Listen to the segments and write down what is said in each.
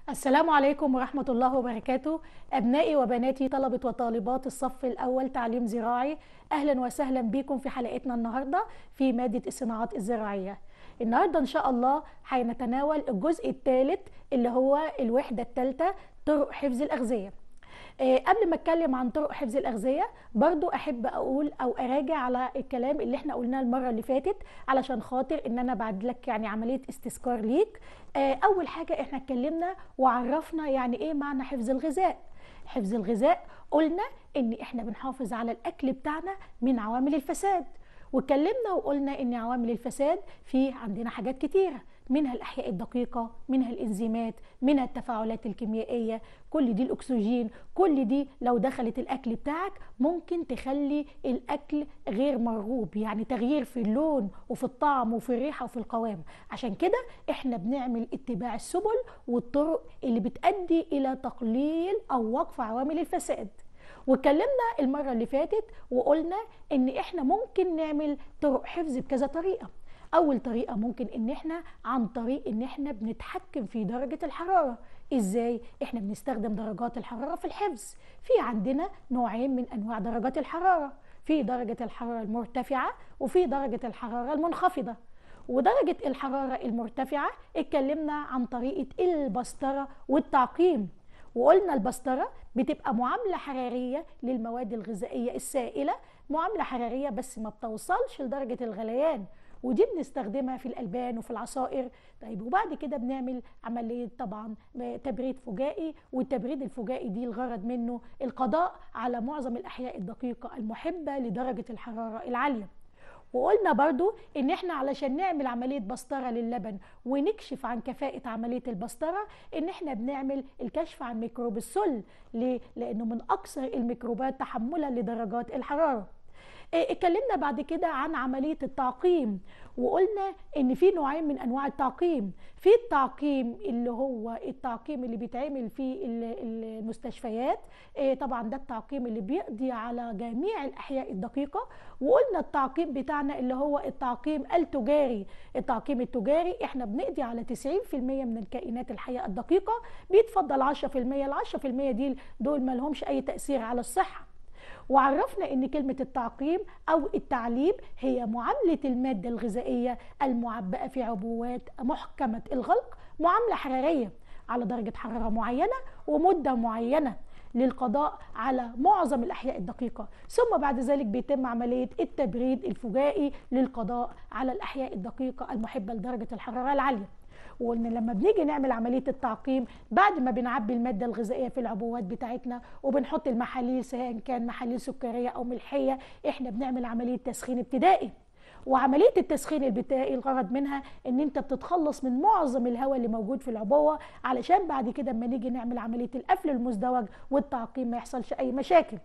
السلام عليكم ورحمة الله وبركاته أبنائي وبناتي طلبة وطالبات الصف الأول تعليم زراعي أهلا وسهلا بكم في حلقتنا النهاردة في مادة الصناعات الزراعية النهاردة إن شاء الله هنتناول الجزء الثالث اللي هو الوحدة الثالثة طرق حفظ الأغذية آه، قبل ما اتكلم عن طرق حفظ الاغذيه برضو احب اقول او اراجع على الكلام اللي احنا قلناه المره اللي فاتت علشان خاطر ان انا بعد لك يعني عمليه استذكار ليك آه، اول حاجه احنا اتكلمنا وعرفنا يعني ايه معنى حفظ الغذاء حفظ الغذاء قلنا ان احنا بنحافظ على الاكل بتاعنا من عوامل الفساد واتكلمنا وقلنا ان عوامل الفساد في عندنا حاجات كتيره منها الاحياء الدقيقه منها الانزيمات منها التفاعلات الكيميائيه كل دي الاكسجين كل دي لو دخلت الاكل بتاعك ممكن تخلي الاكل غير مرغوب يعني تغيير في اللون وفي الطعم وفي الريحه وفي القوام عشان كده احنا بنعمل اتباع السبل والطرق اللي بتؤدي الى تقليل او وقف عوامل الفساد واتكلمنا المره اللي فاتت وقلنا ان احنا ممكن نعمل طرق حفظ بكذا طريقه اول طريقه ممكن ان احنا عن طريق ان احنا بنتحكم في درجه الحراره ازاي احنا بنستخدم درجات الحراره في الحفظ في عندنا نوعين من انواع درجات الحراره في درجه الحراره المرتفعه وفي درجه الحراره المنخفضه ودرجه الحراره المرتفعه اتكلمنا عن طريقه البسطره والتعقيم وقلنا البسطره بتبقى معامله حراريه للمواد الغذائيه السائله معامله حراريه بس ما بتوصلش لدرجه الغليان ودي بنستخدمها في الالبان وفي العصائر طيب وبعد كده بنعمل عمليه طبعا تبريد فجائي والتبريد الفجائي دي الغرض منه القضاء على معظم الاحياء الدقيقه المحبه لدرجه الحراره العاليه وقلنا برضو ان احنا علشان نعمل عملية بسطرة للبن ونكشف عن كفاءة عملية البسطرة ان احنا بنعمل الكشف عن ميكروب السل ليه؟ لانه من اكثر الميكروبات تحملا لدرجات الحرارة اتكلمنا بعد كده عن عمليه التعقيم وقلنا ان في نوعين من انواع التعقيم في التعقيم اللي هو التعقيم اللي بيتعمل في المستشفيات طبعا ده التعقيم اللي بيقضي على جميع الاحياء الدقيقه وقلنا التعقيم بتاعنا اللي هو التعقيم التجاري التعقيم التجاري احنا بنقضي على 90% من الكائنات الحيه الدقيقه بيتفضل 10% ال 10% دي دول ما لهمش اي تاثير على الصحه وعرفنا ان كلمه التعقيم او التعليب هي معامله الماده الغذائيه المعبأه في عبوات محكمه الغلق معامله حراريه على درجه حراره معينه ومده معينه للقضاء على معظم الاحياء الدقيقه ثم بعد ذلك بيتم عمليه التبريد الفجائي للقضاء على الاحياء الدقيقه المحبه لدرجه الحراره العاليه وقلنا لما بنيجي نعمل عمليه التعقيم بعد ما بنعبي الماده الغذائيه في العبوات بتاعتنا وبنحط المحاليل سواء كان محاليل سكريه او ملحيه احنا بنعمل عمليه تسخين ابتدائي وعمليه التسخين الابتدائي الغرض منها ان انت بتتخلص من معظم الهواء اللي موجود في العبوه علشان بعد كده اما نيجي نعمل عمليه القفل المزدوج والتعقيم ما يحصلش اي مشاكل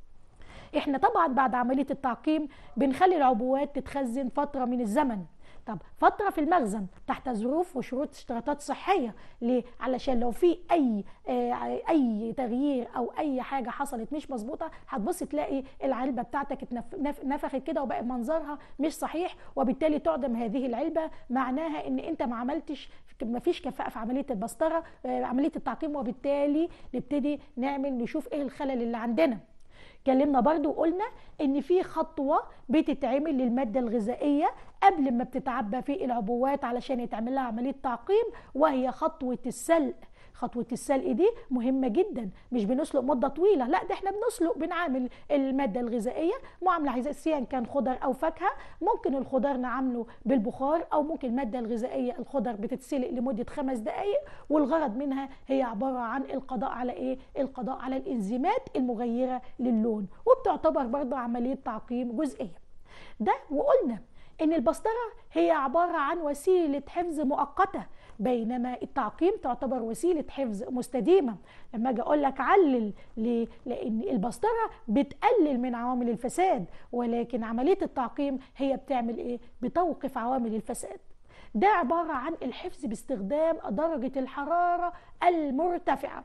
احنا طبعا بعد عمليه التعقيم بنخلي العبوات تتخزن فتره من الزمن طب فتره في المخزن تحت ظروف وشروط اشتراطات صحيه ليه علشان لو في اي آه اي تغيير او اي حاجه حصلت مش مظبوطه هتبص تلاقي العلبه بتاعتك اتنفخت كده وبقى منظرها مش صحيح وبالتالي تعدم هذه العلبه معناها ان انت ما عملتش ما فيش كفاءه في عمليه البسطره آه عمليه التعقيم وبالتالي نبتدي نعمل نشوف ايه الخلل اللي عندنا اتكلمنا برضو وقلنا ان في خطوه بتتعمل للماده الغذائيه قبل ما بتتعبى في العبوات علشان يتعمل لها عمليه تعقيم وهي خطوه السلق خطوه السلق دي مهمه جدا مش بنسلق مده طويله لا ده احنا بنسلق بنعامل الماده الغذائيه معامله غذائيه كان خضر او فاكهه ممكن الخضار نعامله بالبخار او ممكن الماده الغذائيه الخضر بتتسلق لمده خمس دقائق والغرض منها هي عباره عن القضاء على ايه القضاء على الانزيمات المغيره للون وبتعتبر برضه عمليه تعقيم جزئيه ده وقلنا ان البسطره هي عباره عن وسيله حفظ مؤقته بينما التعقيم تعتبر وسيله حفظ مستديمه لما اجي اقول لك علل ليه لان البسطره بتقلل من عوامل الفساد ولكن عمليه التعقيم هي بتعمل ايه بتوقف عوامل الفساد ده عباره عن الحفظ باستخدام درجه الحراره المرتفعه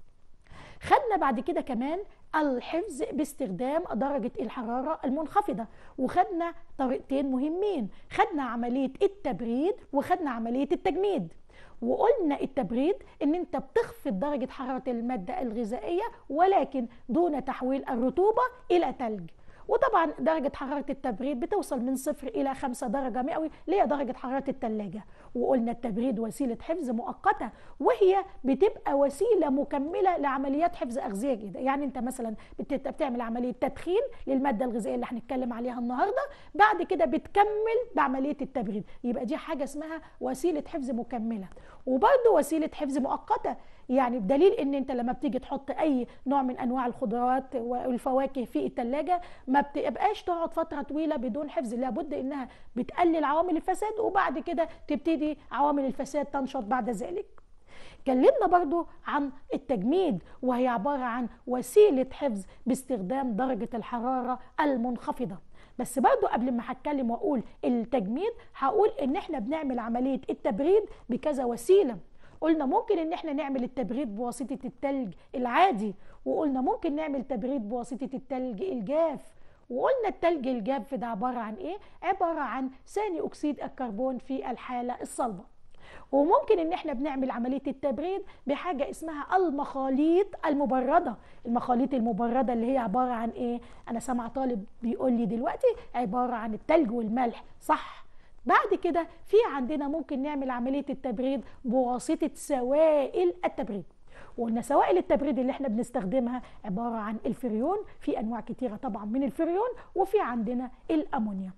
خدنا بعد كده كمان الحفظ باستخدام درجة الحرارة المنخفضة وخدنا طريقتين مهمين خدنا عملية التبريد وخدنا عملية التجميد وقلنا التبريد ان انت بتخفض درجه حراره الماده الغذائيه ولكن دون تحويل الرطوبه الى ثلج وطبعا درجة حرارة التبريد بتوصل من صفر إلى خمسة درجة مئوي اللي هي درجة حرارة التلاجة وقلنا التبريد وسيلة حفظ مؤقتة وهي بتبقى وسيلة مكملة لعمليات حفظ أغذية جديدة يعني أنت مثلا بتعمل عملية تدخين للمادة الغذائية اللي هنتكلم عليها النهاردة بعد كده بتكمل بعملية التبريد يبقى دي حاجة اسمها وسيلة حفظ مكملة وبرضه وسيلة حفظ مؤقتة يعني بدليل ان انت لما بتيجي تحط اي نوع من انواع الخضروات والفواكه في الثلاجه ما بتبقاش تقعد فتره طويله بدون حفظ لابد انها بتقلل عوامل الفساد وبعد كده تبتدي عوامل الفساد تنشط بعد ذلك اتكلمنا برضو عن التجميد وهي عبارة عن وسيلة حفظ باستخدام درجة الحرارة المنخفضة بس برضو قبل ما هتكلم واقول التجميد هقول ان احنا بنعمل عملية التبريد بكذا وسيلة قلنا ممكن ان احنا نعمل التبريد بواسطه التلج العادي وقلنا ممكن نعمل تبريد بواسطه التلج الجاف وقلنا التلج الجاف ده عباره عن ايه عباره عن ثاني اكسيد الكربون في الحاله الصلبه وممكن ان احنا بنعمل عمليه التبريد بحاجه اسمها المخاليط المبرده المخاليط المبرده اللي هي عباره عن ايه انا سامع طالب بيقول لي دلوقتي عباره عن التلج والملح صح بعد كده في عندنا ممكن نعمل عمليه التبريد بواسطه سوائل التبريد وقلنا سوائل التبريد اللي احنا بنستخدمها عباره عن الفريون في انواع كتيره طبعا من الفريون وفي عندنا الامونيا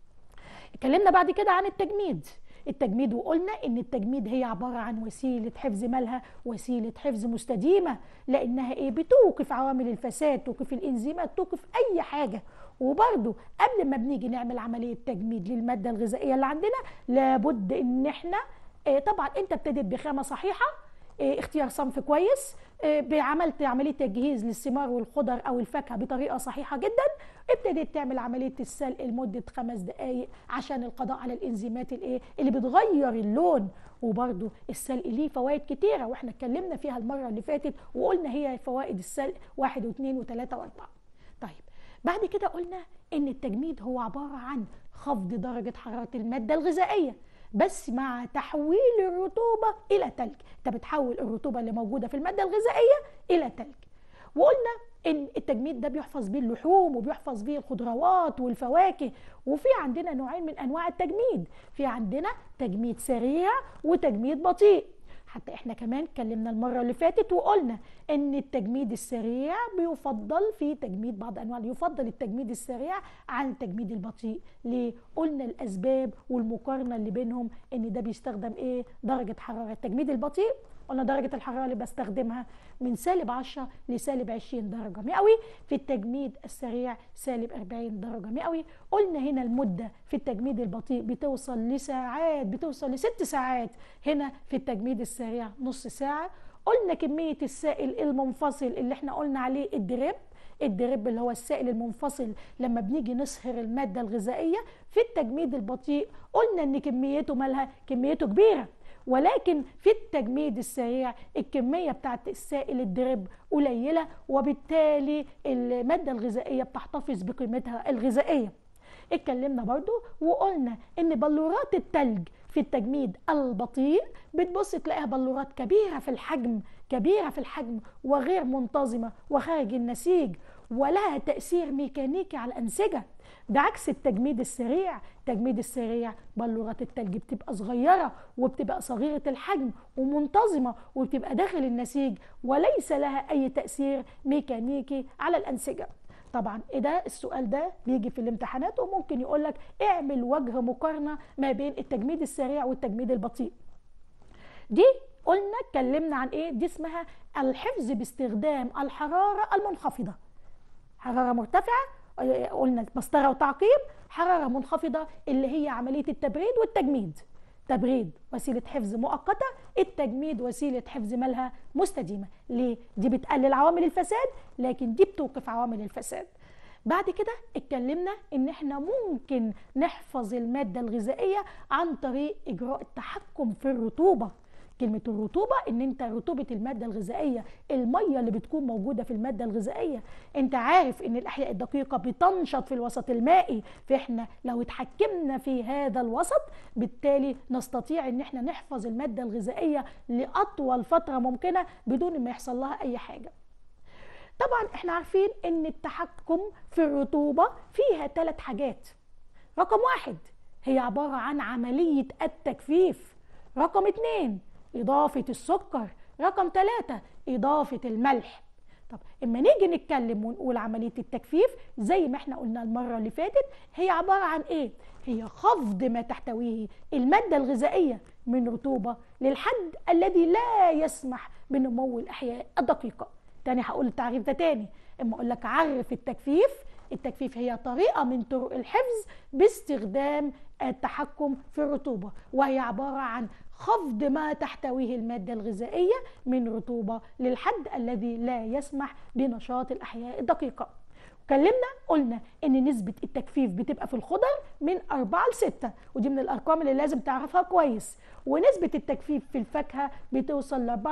اتكلمنا بعد كده عن التجميد التجميد وقلنا ان التجميد هي عباره عن وسيله حفظ مالها وسيله حفظ مستديمه لانها ايه بتوقف عوامل الفساد توقف الانزيمات توقف اي حاجه وبرده قبل ما بنيجي نعمل عمليه تجميد للماده الغذائيه اللي عندنا لابد ان احنا إيه طبعا انت ابتديت بخامه صحيحه إيه اختيار صنف كويس إيه عملت عمليه تجهيز للثمار والخضر او الفاكهه بطريقه صحيحه جدا ابتديت تعمل عمليه السلق لمده خمس دقائق عشان القضاء على الانزيمات الايه اللي بتغير اللون وبرده السلق ليه فوائد كتيره واحنا اتكلمنا فيها المره اللي فاتت وقلنا هي فوائد السلق واحد واثنين وثلاثه واربعه طيب بعد كده قلنا ان التجميد هو عباره عن خفض درجه حراره الماده الغذائيه بس مع تحويل الرطوبه الى تلج انت بتحول الرطوبه اللي موجوده في الماده الغذائيه الى تلج وقلنا ان التجميد ده بيحفظ بيه اللحوم وبيحفظ بيه الخضروات والفواكه وفي عندنا نوعين من انواع التجميد في عندنا تجميد سريع وتجميد بطيء حتى احنا كمان اتكلمنا المره اللي فاتت وقلنا ان التجميد السريع بيفضل في تجميد بعض انواع يفضل التجميد السريع عن التجميد البطيء ليه قلنا الاسباب والمقارنه اللي بينهم ان ده بيستخدم ايه درجه حراره التجميد البطيء قلنا درجة الحرارة اللي بستخدمها من سالب 10 لسالب 20 درجة مئوي في التجميد السريع سالب 40 درجة مئوي قلنا هنا المدة في التجميد البطيء بتوصل لساعات بتوصل لست ساعات هنا في التجميد السريع نص ساعة قلنا كمية السائل المنفصل اللي احنا قلنا عليه الدريب الدريب اللي هو السائل المنفصل لما بنيجي نصهر المادة الغذائية في التجميد البطيء قلنا ان كميته مالها كميته كبيرة ولكن في التجميد السريع الكمية بتاعت السائل الدرب قليلة وبالتالي المادة الغذائية بتحتفظ بقيمتها الغذائية اتكلمنا برضو وقلنا ان بلورات التلج في التجميد البطيء بتبص تلاقيها بلورات كبيرة في الحجم كبيرة في الحجم وغير منتظمة وخارج النسيج ولها تأثير ميكانيكي على الأنسجة بعكس التجميد السريع التجميد السريع بلورات التلج بتبقى صغيرة وبتبقى صغيرة الحجم ومنتظمة وبتبقى داخل النسيج وليس لها أي تأثير ميكانيكي على الأنسجة طبعا ده السؤال ده بيجي في الامتحانات وممكن يقول لك اعمل وجه مقارنة ما بين التجميد السريع والتجميد البطيء دي قلنا اتكلمنا عن ايه دي اسمها الحفظ باستخدام الحرارة المنخفضة حرارة مرتفعة قلنا مسطرة وتعقيم حرارة منخفضة اللي هي عملية التبريد والتجميد تبريد وسيلة حفظ مؤقتة التجميد وسيلة حفظ مالها مستديمة ليه؟ دي بتقلل عوامل الفساد لكن دي بتوقف عوامل الفساد بعد كده اتكلمنا ان احنا ممكن نحفظ المادة الغذائية عن طريق اجراء التحكم في الرطوبة كلمه الرطوبه ان انت رطوبه الماده الغذائيه الميه اللي بتكون موجوده في الماده الغذائيه انت عارف ان الاحياء الدقيقه بتنشط في الوسط المائي فاحنا لو اتحكمنا في هذا الوسط بالتالي نستطيع ان احنا نحفظ الماده الغذائيه لاطول فتره ممكنه بدون ما يحصل لها اي حاجه طبعا احنا عارفين ان التحكم في الرطوبه فيها ثلاث حاجات رقم واحد هي عباره عن عمليه التجفيف رقم اتنين اضافه السكر رقم ثلاثة اضافه الملح طب اما نيجي نتكلم ونقول عمليه التجفيف زي ما احنا قلنا المره اللي فاتت هي عباره عن ايه هي خفض ما تحتويه الماده الغذائيه من رطوبه للحد الذي لا يسمح بنمو الاحياء الدقيقه تاني هقول التعريف ده تاني اما اقول لك عرف التجفيف التجفيف هي طريقة من طرق الحفظ باستخدام التحكم في الرطوبة وهي عبارة عن خفض ما تحتويه المادة الغذائية من رطوبة للحد الذي لا يسمح بنشاط الأحياء الدقيقة اتكلمنا قلنا ان نسبة التجفيف بتبقى في الخضر من 4 ل 6 ودي من الارقام اللي لازم تعرفها كويس ونسبة التجفيف في الفاكهة بتوصل ل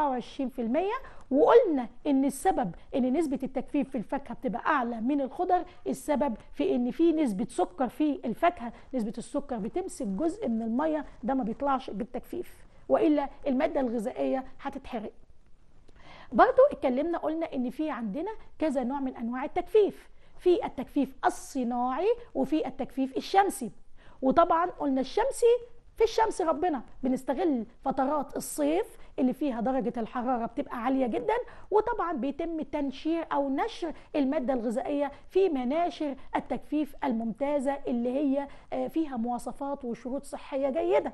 24% وقلنا ان السبب ان نسبة التجفيف في الفاكهة بتبقى اعلى من الخضر السبب في ان في نسبة سكر في الفاكهة نسبة السكر بتمسك جزء من المية ده ما بيطلعش بالتجفيف والا المادة الغذائية هتتحرق برضو اتكلمنا قلنا ان في عندنا كذا نوع من انواع التجفيف في التجفيف الصناعي وفي التجفيف الشمسي وطبعا قلنا الشمسي في الشمس ربنا بنستغل فترات الصيف اللي فيها درجة الحرارة بتبقى عالية جدا وطبعا بيتم تنشير أو نشر المادة الغذائية في مناشر التجفيف الممتازة اللي هي فيها مواصفات وشروط صحية جيدة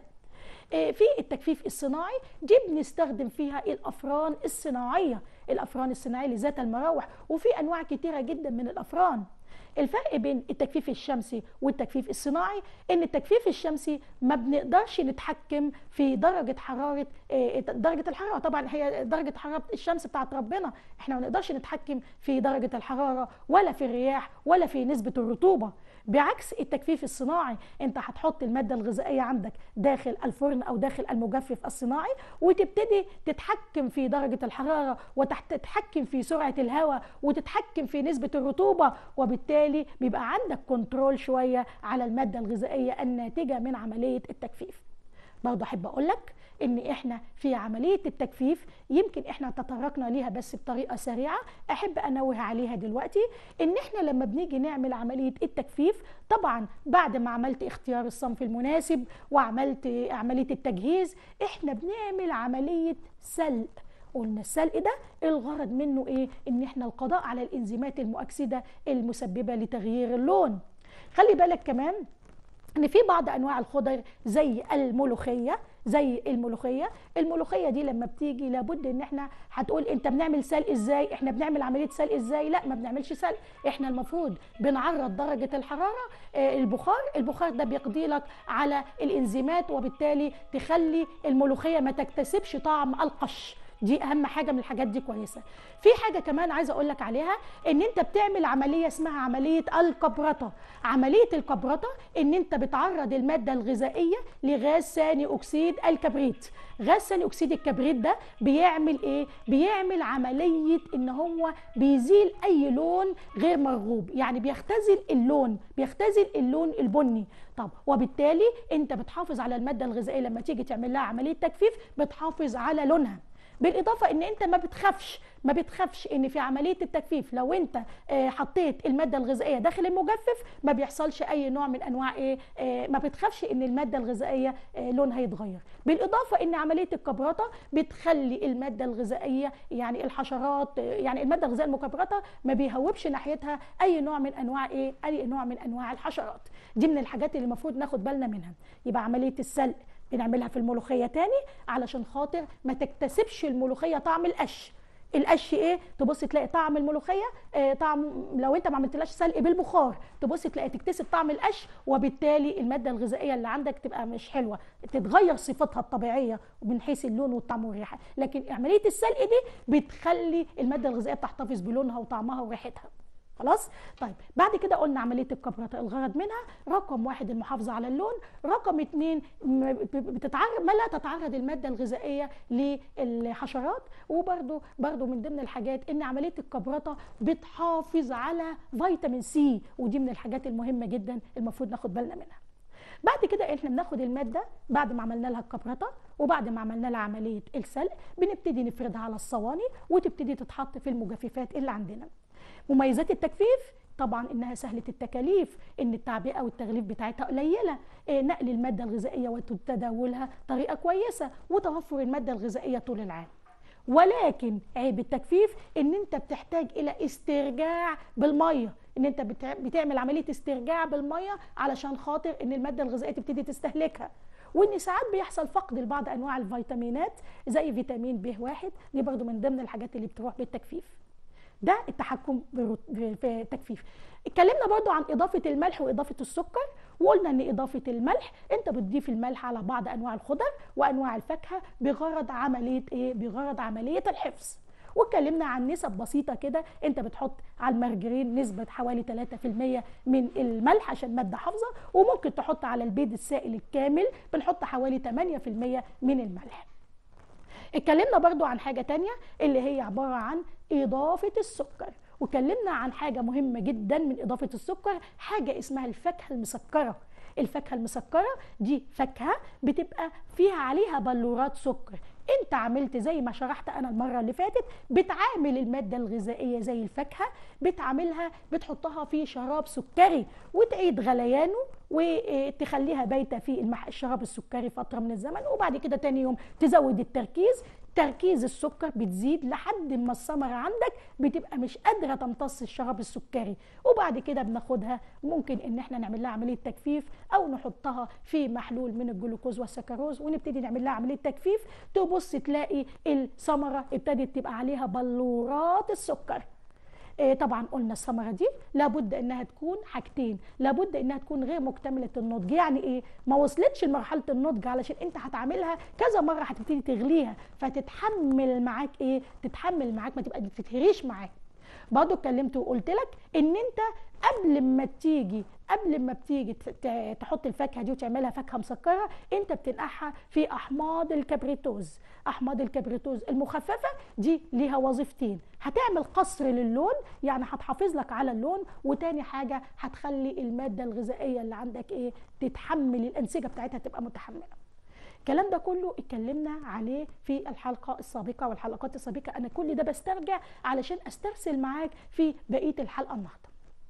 في التجفيف الصناعي دي بنستخدم فيها الافران الصناعيه الافران الصناعيه لذات المراوح وفي انواع كتيره جدا من الافران الفرق بين التجفيف الشمسي والتجفيف الصناعي ان التجفيف الشمسي ما بنقدرش نتحكم في درجه حراره درجه الحراره طبعا هي درجه حراره الشمس بتاعت ربنا احنا ما نقدرش نتحكم في درجه الحراره ولا في الرياح ولا في نسبه الرطوبه بعكس التجفيف الصناعي انت هتحط الماده الغذائيه عندك داخل الفرن او داخل المجفف الصناعي وتبتدي تتحكم في درجه الحراره وتتحكم في سرعه الهواء وتتحكم في نسبه الرطوبه وبالتالي بيبقى عندك كنترول شويه على الماده الغذائيه الناتجه من عمليه التجفيف برضه احب اقول لك ان احنا في عمليه التجفيف يمكن احنا تطرقنا ليها بس بطريقه سريعه احب انوه عليها دلوقتي ان احنا لما بنيجي نعمل عمليه التجفيف طبعا بعد ما عملت اختيار الصنف المناسب وعملت عمليه التجهيز احنا بنعمل عمليه سلق قلنا السلق ده الغرض منه ايه ان احنا القضاء على الانزيمات المؤكسده المسببه لتغيير اللون خلي بالك كمان ان في بعض انواع الخضر زي الملوخيه زي الملوخيه الملوخيه دي لما بتيجي لابد ان احنا هتقول انت بنعمل سلق ازاي احنا بنعمل عمليه سلق ازاي لا ما بنعملش سلق احنا المفروض بنعرض درجه الحراره آه البخار البخار ده بيقضي لك على الانزيمات وبالتالي تخلي الملوخيه ما تكتسبش طعم القش دي اهم حاجه من الحاجات دي كويسه في حاجه كمان عايزه اقول لك عليها ان انت بتعمل عمليه اسمها عمليه الكبرطه عمليه الكبرطه ان انت بتعرض الماده الغذائيه لغاز ثاني اكسيد الكبريت غاز ثاني اكسيد الكبريت ده بيعمل ايه بيعمل عمليه ان هو بيزيل اي لون غير مرغوب يعني بيختزل اللون بيختزل اللون البني طب وبالتالي انت بتحافظ على الماده الغذائيه لما تيجي تعمل لها عمليه تجفيف بتحافظ على لونها بالاضافه ان انت ما بتخافش ما بتخافش ان في عمليه التجفيف لو انت حطيت الماده الغذائيه داخل المجفف ما بيحصلش اي نوع من انواع ايه ما بتخافش ان الماده الغذائيه لونها يتغير بالاضافه ان عمليه الكبرطه بتخلي الماده الغذائيه يعني الحشرات يعني الماده الغذائيه المكبرطه ما بيهوبش ناحيتها اي نوع من انواع ايه اي نوع من انواع الحشرات دي من الحاجات اللي المفروض ناخد بالنا منها يبقى عمليه السلق بنعملها في الملوخيه تاني علشان خاطر ما تكتسبش الملوخيه طعم القش القش ايه تبص تلاقي طعم الملوخيه آه طعم لو انت ما عملتلاش سلق بالبخار تبص تلاقي تكتسب طعم القش وبالتالي الماده الغذائيه اللي عندك تبقى مش حلوه تتغير صفتها الطبيعيه من حيث اللون والطعم والريحه لكن عمليه السلق دي بتخلي الماده الغذائيه تحتفظ بلونها وطعمها وريحتها خلاص طيب بعد كده قلنا عمليه الكبرطه الغرض منها رقم واحد المحافظه على اللون رقم اتنين م- بتتعرض ما لا تتعرض الماده الغذائيه للحشرات وبرده برده من ضمن الحاجات ان عمليه الكبرطه بتحافظ على فيتامين سي ودي من الحاجات المهمه جدا المفروض ناخد بالنا منها بعد كده احنا بناخد الماده بعد ما عملنا لها الكبرطه وبعد ما عملنا لها عمليه السلق بنبتدي نفردها على الصواني وتبتدي تتحط في المجففات اللي عندنا مميزات التجفيف طبعا انها سهله التكاليف ان التعبئه والتغليف بتاعتها قليله إيه، نقل الماده الغذائيه وتداولها طريقه كويسه وتوفر الماده الغذائيه طول العام ولكن عيب التجفيف ان انت بتحتاج الى استرجاع بالميه ان انت بتع- بتعمل عمليه استرجاع بالميه علشان خاطر ان الماده الغذائيه تبتدي تستهلكها وان ساعات بيحصل فقد لبعض انواع الفيتامينات زي فيتامين ب واحد دي برضو من ضمن الحاجات اللي بتروح بالتجفيف ده التحكم برو- في في التجفيف اتكلمنا برضو عن اضافه الملح واضافه السكر وقلنا ان اضافه الملح انت بتضيف الملح على بعض انواع الخضر وانواع الفاكهه بغرض عمليه ايه بغرض عمليه الحفظ واتكلمنا عن نسب بسيطة كده انت بتحط على المارجرين نسبة حوالي 3% من الملح عشان مادة حافظة وممكن تحط على البيض السائل الكامل بنحط حوالي 8% من الملح اتكلمنا برضو عن حاجة تانية اللي هي عبارة عن إضافة السكر وكلمنا عن حاجة مهمة جدا من إضافة السكر حاجة اسمها الفاكهة المسكرة الفاكهة المسكرة دي فاكهة بتبقى فيها عليها بلورات سكر انت عملت زي ما شرحت انا المرة اللي فاتت بتعامل المادة الغذائية زي الفاكهة بتعاملها بتحطها في شراب سكري وتعيد غليانه وتخليها بايتة في المح... الشراب السكري فترة من الزمن وبعد كده تاني يوم تزود التركيز تركيز السكر بتزيد لحد ما الثمرة عندك بتبقى مش قادرة تمتص الشراب السكري وبعد كده بناخدها ممكن ان احنا نعمل لها عملية تجفيف او نحطها في محلول من الجلوكوز والسكروز ونبتدي نعمل لها عملية تجفيف تبص تلاقي الثمرة ابتدت تبقى عليها بلورات السكر إيه طبعا قلنا الثمره دي لابد انها تكون حاجتين لابد انها تكون غير مكتمله النضج يعني ايه ما وصلتش لمرحله النضج علشان انت هتعملها كذا مره هتبتدي تغليها فتتحمل معاك ايه تتحمل معاك ما تبقى ما تتهريش معاك برضه اتكلمت وقلت لك ان انت قبل ما تيجي قبل ما بتيجي ت- ت- تحط الفاكهه دي وتعملها فاكهه مسكره انت بتنقعها في احماض الكبريتوز احماض الكبريتوز المخففه دي ليها وظيفتين هتعمل قصر للون يعني هتحافظ لك على اللون وتاني حاجه هتخلي الماده الغذائيه اللي عندك ايه تتحمل الانسجه بتاعتها تبقى متحمله الكلام ده كله اتكلمنا عليه في الحلقه السابقه والحلقات السابقه انا كل ده بسترجع علشان استرسل معاك في بقيه الحلقه النهارده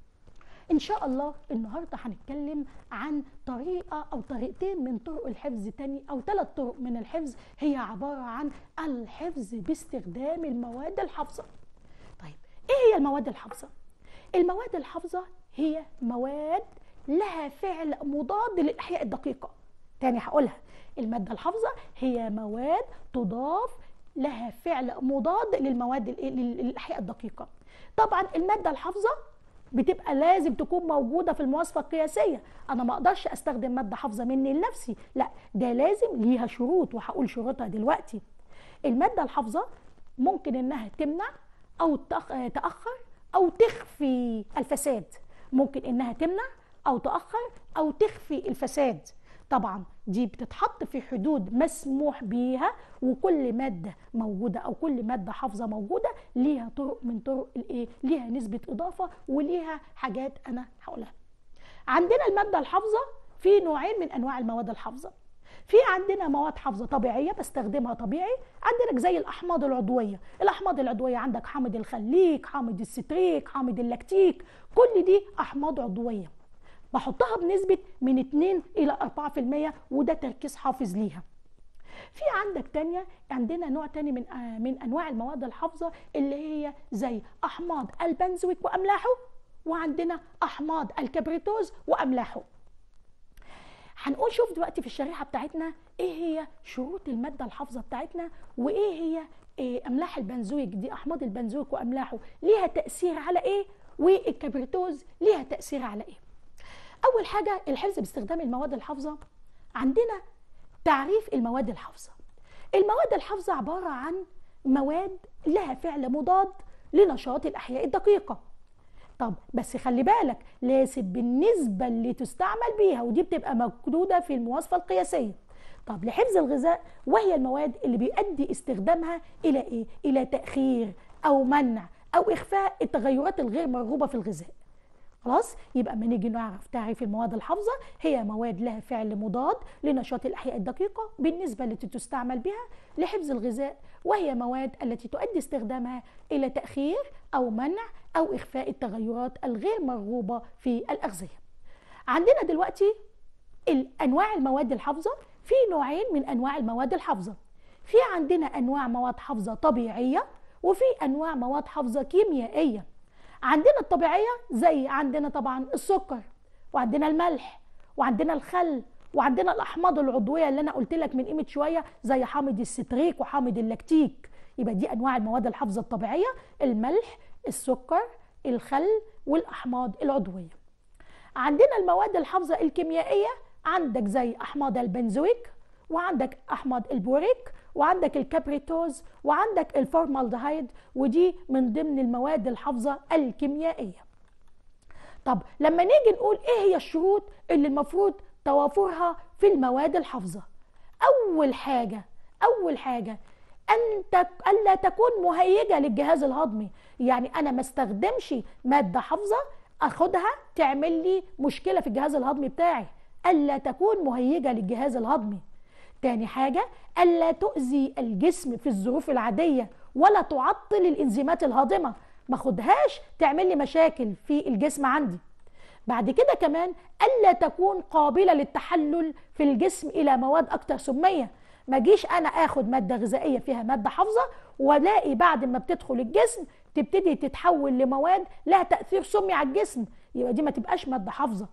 ان شاء الله النهارده هنتكلم عن طريقه او طريقتين من طرق الحفظ تاني او ثلاث طرق من الحفظ هي عباره عن الحفظ باستخدام المواد الحافظه طيب ايه هي المواد الحافظه المواد الحافظه هي مواد لها فعل مضاد للاحياء الدقيقه تاني هقولها الماده الحافظه هي مواد تضاف لها فعل مضاد للمواد ال- لل- للاحياء الدقيقه طبعا الماده الحافظه بتبقى لازم تكون موجوده في المواصفه القياسيه انا ما اقدرش استخدم ماده حافظه مني لنفسي لا ده لازم ليها شروط وهقول شروطها دلوقتي الماده الحافظه ممكن انها تمنع او تأخ- تاخر او تخفي الفساد ممكن انها تمنع او تاخر او تخفي الفساد طبعا دي بتتحط في حدود مسموح بيها وكل ماده موجوده او كل ماده حافظه موجوده ليها طرق من طرق الايه ليها نسبه اضافه وليها حاجات انا هقولها عندنا الماده الحافظه في نوعين من انواع المواد الحافظه في عندنا مواد حافظه طبيعيه بستخدمها طبيعي عندك زي الاحماض العضويه الاحماض العضويه عندك حامض الخليك حامض الستريك حامض اللاكتيك كل دي احماض عضويه بحطها بنسبه من 2 الى 4% وده تركيز حافظ ليها في عندك تانية عندنا نوع تاني من آه من انواع المواد الحافظه اللي هي زي احماض البنزويك واملاحه وعندنا احماض الكبريتوز واملاحه هنقول شوف دلوقتي في الشريحه بتاعتنا ايه هي شروط الماده الحافظه بتاعتنا وايه هي إيه املاح البنزويك دي احماض البنزويك واملاحه ليها تاثير على ايه والكبريتوز ليها تاثير على ايه اول حاجه الحفظ باستخدام المواد الحافظه عندنا تعريف المواد الحافظه المواد الحافظه عباره عن مواد لها فعل مضاد لنشاط الاحياء الدقيقه طب بس خلي بالك لازم بالنسبة اللي تستعمل بيها ودي بتبقى موجودة في المواصفة القياسية طب لحفظ الغذاء وهي المواد اللي بيؤدي استخدامها إلى إيه؟ إلى تأخير أو منع أو إخفاء التغيرات الغير مرغوبة في الغذاء خلاص يبقى ما نيجي نعرف تعريف المواد الحافظه هي مواد لها فعل مضاد لنشاط الاحياء الدقيقه بالنسبه التي تستعمل بها لحفظ الغذاء وهي مواد التي تؤدي استخدامها الى تاخير او منع او اخفاء التغيرات الغير مرغوبه في الاغذيه عندنا دلوقتي انواع المواد الحافظه في نوعين من انواع المواد الحافظه في عندنا انواع مواد حافظه طبيعيه وفي انواع مواد حافظه كيميائيه عندنا الطبيعيه زي عندنا طبعا السكر وعندنا الملح وعندنا الخل وعندنا الاحماض العضويه اللي انا قلت لك من قيمه شويه زي حامض الستريك وحامض اللاكتيك يبقى دي انواع المواد الحافظه الطبيعيه الملح السكر الخل والاحماض العضويه عندنا المواد الحافظه الكيميائيه عندك زي احماض البنزويك وعندك احماض البوريك وعندك الكابريتوز وعندك الفورمالدهايد ودي من ضمن المواد الحافظه الكيميائيه طب لما نيجي نقول ايه هي الشروط اللي المفروض توافرها في المواد الحافظه اول حاجه اول حاجه ان تك... الا تكون مهيجه للجهاز الهضمي يعني انا ما استخدمش ماده حافظه اخدها تعمل لي مشكله في الجهاز الهضمي بتاعي الا تكون مهيجه للجهاز الهضمي تاني حاجة ألا تؤذي الجسم في الظروف العادية ولا تعطل الإنزيمات الهاضمة ما خدهاش تعمل لي مشاكل في الجسم عندي بعد كده كمان ألا تكون قابلة للتحلل في الجسم إلى مواد أكتر سمية ما جيش أنا آخد مادة غذائية فيها مادة حافظة والاقي بعد ما بتدخل الجسم تبتدي تتحول لمواد لها تأثير سمي على الجسم يبقى دي ما تبقاش مادة حافظة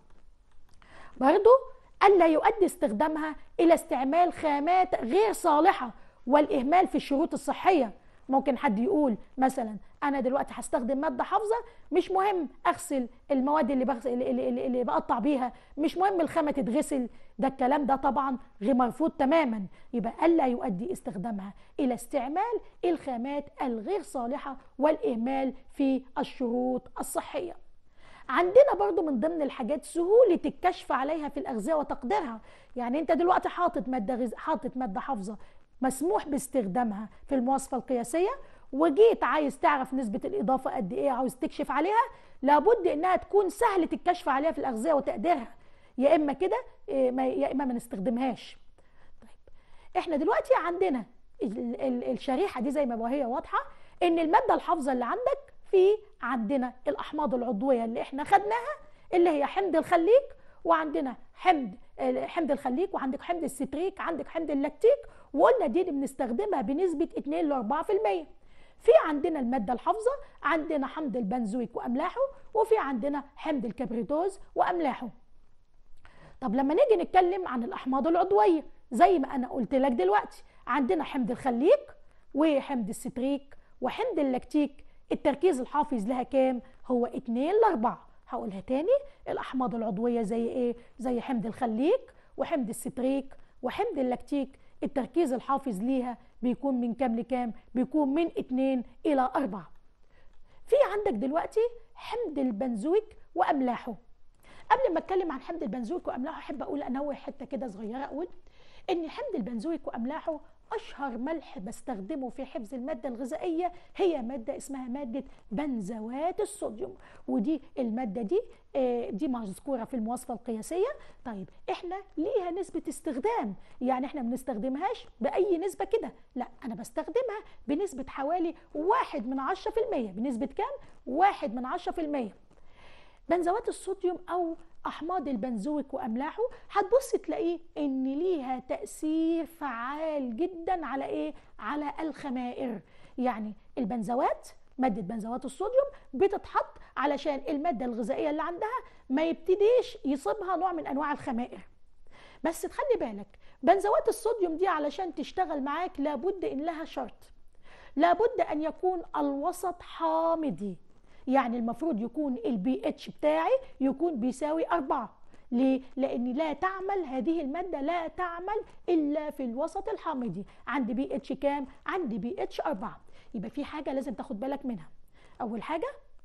برضو ألا يؤدي استخدامها إلى استعمال خامات غير صالحة والإهمال في الشروط الصحية ممكن حد يقول مثلا انا دلوقتي هستخدم ماده حافظه مش مهم اغسل المواد اللي بغسل اللي, اللي, اللي بقطع بيها مش مهم الخامه تتغسل ده الكلام ده طبعا غير مرفوض تماما يبقى الا يؤدي استخدامها الى استعمال الخامات الغير صالحه والاهمال في الشروط الصحيه عندنا برضو من ضمن الحاجات سهولة الكشف عليها في الأغذية وتقديرها يعني أنت دلوقتي حاطط مادة غز... حاطط مادة حافظة مسموح باستخدامها في المواصفة القياسية وجيت عايز تعرف نسبة الإضافة قد إيه عاوز تكشف عليها لابد إنها تكون سهلة الكشف عليها في الأغذية وتقديرها يا إما كده يا إما ما نستخدمهاش طيب إحنا دلوقتي عندنا الشريحة دي زي ما هي واضحة إن المادة الحافظة اللي عندك في عندنا الاحماض العضويه اللي احنا خدناها اللي هي حمض الخليك وعندنا حمض حمض الخليك وعندك حمض الستريك عندك حمض اللاكتيك وقلنا دي اللي بنستخدمها بنسبه 2 ل 4% في عندنا المادة الحافظة عندنا حمض البنزويك وأملاحه وفي عندنا حمض الكبريتوز وأملاحه طب لما نيجي نتكلم عن الأحماض العضوية زي ما أنا قلت لك دلوقتي عندنا حمض الخليك وحمض الستريك وحمض اللاكتيك التركيز الحافظ لها كام هو 2 ل 4 هقولها تاني الاحماض العضويه زي ايه زي حمض الخليك وحمض الستريك وحمض اللاكتيك التركيز الحافظ ليها بيكون من كام لكام بيكون من 2 الى 4 في عندك دلوقتي حمض البنزويك واملاحه قبل ما اتكلم عن حمض البنزويك واملاحه احب اقول انوه حته كده صغيره اقول ان حمض البنزويك واملاحه اشهر ملح بستخدمه في حفظ الماده الغذائيه هي ماده اسمها ماده بنزوات الصوديوم ودي الماده دي دي مذكوره في المواصفه القياسيه طيب احنا ليها نسبه استخدام يعني احنا ما بنستخدمهاش باي نسبه كده لا انا بستخدمها بنسبه حوالي واحد من عشرة في المية بنسبه كام واحد من عشرة في المية بنزوات الصوديوم او احماض البنزويك واملاحه هتبص تلاقيه ان ليها تاثير فعال جدا على ايه على الخمائر يعني البنزوات ماده بنزوات الصوديوم بتتحط علشان الماده الغذائيه اللي عندها ما يبتديش يصيبها نوع من انواع الخمائر بس تخلي بالك بنزوات الصوديوم دي علشان تشتغل معاك لابد ان لها شرط لابد ان يكون الوسط حامضي يعني المفروض يكون البي اتش بتاعي يكون بيساوي أربعة ليه؟ لأن لا تعمل هذه المادة لا تعمل إلا في الوسط الحامضي عندي بي اتش كام؟ عندي بي اتش أربعة يبقى في حاجة لازم تاخد بالك منها أول حاجة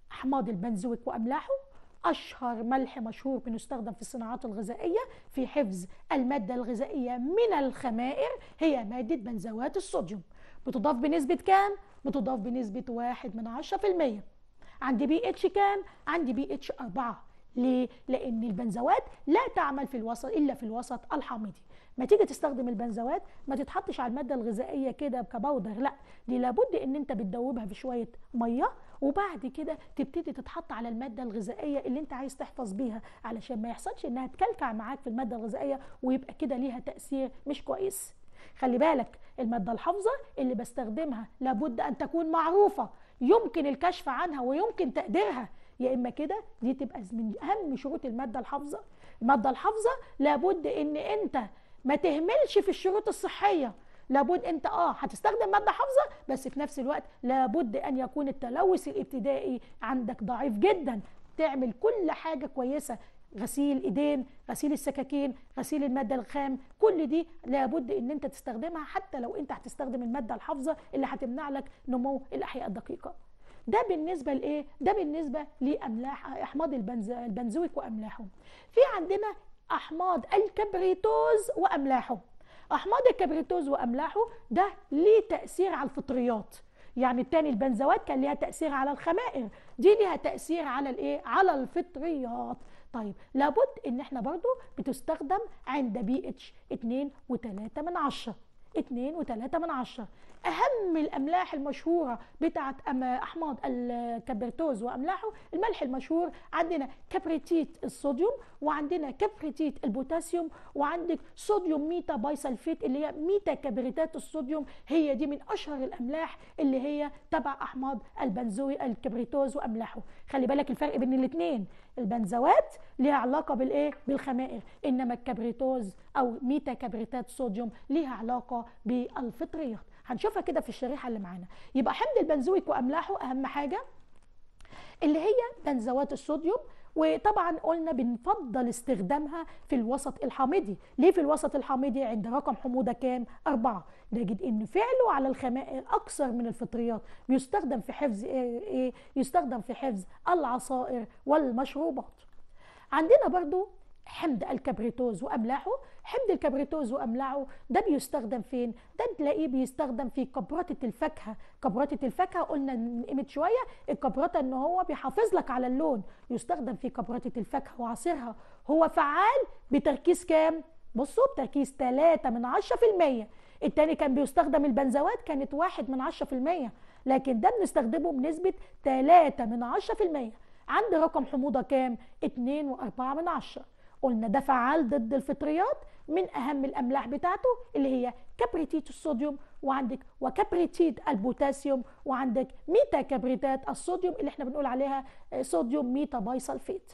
احماض البنزويك واملاحه اشهر ملح مشهور بنستخدم في الصناعات الغذائيه في حفظ الماده الغذائيه من الخمائر هي ماده بنزوات الصوديوم بتضاف بنسبه كام بتضاف بنسبه واحد من عشرة في المية عندي بي اتش كام عندي بي اتش أربعة ليه؟ لأن البنزوات لا تعمل في الوسط إلا في الوسط الحامضي ما تيجي تستخدم البنزوات ما تتحطش على الماده الغذائيه كده كبودر لا دي لابد ان انت بتدوبها في شويه ميه وبعد كده تبتدي تتحط على الماده الغذائيه اللي انت عايز تحفظ بيها علشان ما يحصلش انها تكلكع معاك في الماده الغذائيه ويبقى كده ليها تاثير مش كويس خلي بالك الماده الحافظه اللي بستخدمها لابد ان تكون معروفه يمكن الكشف عنها ويمكن تقديرها يا اما كده دي تبقى من اهم شروط الماده الحافظه الماده الحافظه لابد ان انت ما تهملش في الشروط الصحيه لابد انت اه هتستخدم ماده حافظه بس في نفس الوقت لابد ان يكون التلوث الابتدائي عندك ضعيف جدا تعمل كل حاجه كويسه غسيل ايدين غسيل السكاكين غسيل الماده الخام كل دي لابد ان انت تستخدمها حتى لو انت هتستخدم الماده الحافظه اللي هتمنع لك نمو الاحياء الدقيقه ده بالنسبه لايه ده بالنسبه لاملاح احماض البنز البنزويك واملاحه في عندنا احماض الكبريتوز واملاحه احماض الكبريتوز واملاحه ده ليه تاثير على الفطريات يعني التاني البنزوات كان ليها تاثير على الخمائر دي ليها تاثير على الايه على الفطريات طيب لابد ان احنا برضو بتستخدم عند بي اتش 2 و3 من عشرة 2 و3 من عشرة اهم الاملاح المشهوره بتاعه احماض الكبرتوز واملاحه الملح المشهور عندنا كبريتيت الصوديوم وعندنا كبريتيت البوتاسيوم وعندك صوديوم ميتا بايسلفيت اللي هي ميتا كبريتات الصوديوم هي دي من اشهر الاملاح اللي هي تبع احماض البنزوي الكبريتوز واملاحه خلي بالك الفرق بين الاثنين البنزوات ليها علاقه بالايه بالخمائر انما الكبريتوز او ميتا كبريتات صوديوم ليها علاقه بالفطريات هنشوفها كده في الشريحه اللي معانا يبقى حمض البنزويك واملاحه اهم حاجه اللي هي بنزوات الصوديوم وطبعا قلنا بنفضل استخدامها في الوسط الحامضي ليه في الوسط الحامضي عند رقم حموضه كام أربعة نجد ان فعله على الخمائر اكثر من الفطريات بيستخدم في حفظ ايه, إيه؟ يستخدم في حفظ العصائر والمشروبات عندنا برضو حمض الكبريتوز واملاحه حمض الكبريتوز واملاحه ده بيستخدم فين ده تلاقيه بيستخدم في كبرطه الفاكهه كبرطه الفاكهه قلنا من قيمه شويه الكبرطه ان هو بيحافظ لك على اللون يستخدم في كبرطه الفاكهه وعصيرها هو فعال بتركيز كام بصوا بتركيز 3 من 10% التاني كان بيستخدم البنزوات كانت 1 من 10% لكن ده بنستخدمه بنسبه 3 من 10% عند رقم حموضه كام 2 و4 من 10 قلنا ده فعال ضد الفطريات من اهم الاملاح بتاعته اللي هي كبريتيت الصوديوم وعندك وكبريتيت البوتاسيوم وعندك ميتا كبريتات الصوديوم اللي احنا بنقول عليها صوديوم ميتا بايسلفيت